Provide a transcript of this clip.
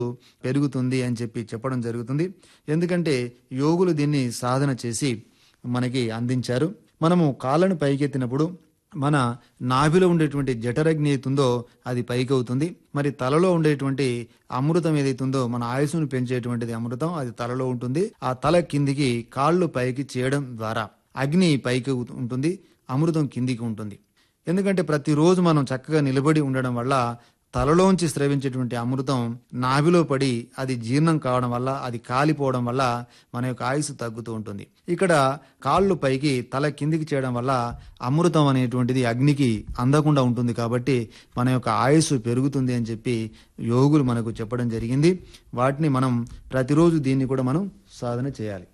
పెరుగుతుంది అని చెప్పి చెప్పడం జరుగుతుంది ఎందుకంటే యోగులు దీన్ని సాధన చేసి మనకి అందించారు మనము కాళ్ళను పైకెత్తినప్పుడు మన నాభిలో ఉండేటువంటి జఠరగ్ని ఏతుందో అది పైకి అవుతుంది మరి తలలో ఉండేటువంటి అమృతం ఏదైతుందో మన ఆయుస్సును పెంచేటువంటిది అమృతం అది తలలో ఉంటుంది ఆ తల కిందికి కాళ్ళు పైకి చేయడం ద్వారా అగ్ని పైకి ఉంటుంది అమృతం కిందికి ఉంటుంది ఎందుకంటే ప్రతిరోజు మనం చక్కగా నిలబడి ఉండడం వల్ల తలలోంచి స్రవించేటువంటి అమృతం నాభిలో పడి అది జీర్ణం కావడం వల్ల అది కాలిపోవడం వల్ల మన యొక్క ఆయుసు తగ్గుతూ ఉంటుంది ఇక్కడ కాళ్ళు పైకి తల కిందికి చేయడం వల్ల అమృతం అనేటువంటిది అగ్నికి అందకుండా ఉంటుంది కాబట్టి మన యొక్క ఆయుస్సు పెరుగుతుంది అని చెప్పి యోగులు మనకు చెప్పడం జరిగింది వాటిని మనం ప్రతిరోజు దీన్ని కూడా మనం సాధన చేయాలి